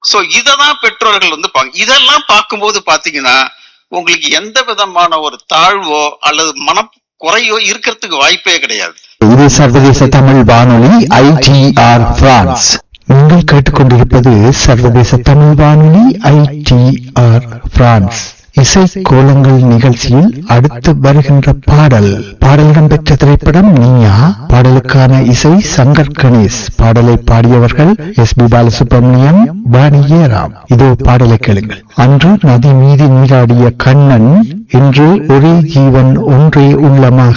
so இததான் பெற்றோர்கள் வந்து பாக்க இதெல்லாம் பார்க்கும்போது பாத்தீங்கன்னா உங்களுக்கு எந்த விதமான ஒரு தாழ்வோ அல்லது மன குறையோ இருக்கிறதுக்கு வாய்ப்பே கிடையாது இது சர்வதேச தமிழ் வானொலி ஐடிஆர் பிரான்ஸ் நீங்கள் கேட்டுக்கொண்டிருப்பது சர்வதேச தமிழ் வானொலி ஐடிஆர் பிரான்ஸ் இசை கோலங்கள் நிகழ்ச்சியில் அடுத்து வருகின்ற பாடல் பாடலிடம் பெற்ற திரைப்படம் நீயா பாடலுக்கான இசை சங்கர் கணேஷ் பாடலை பாடியவர்கள் எஸ் பி பாலசுப்ரமணியம் வாணியேராம் இதோ பாடலை கேளுங்கள் அன்று நதி மீது நீராடிய கண்ணன் இன்று ஒரே ஜீவன் ஒன்றே உள்ளமாக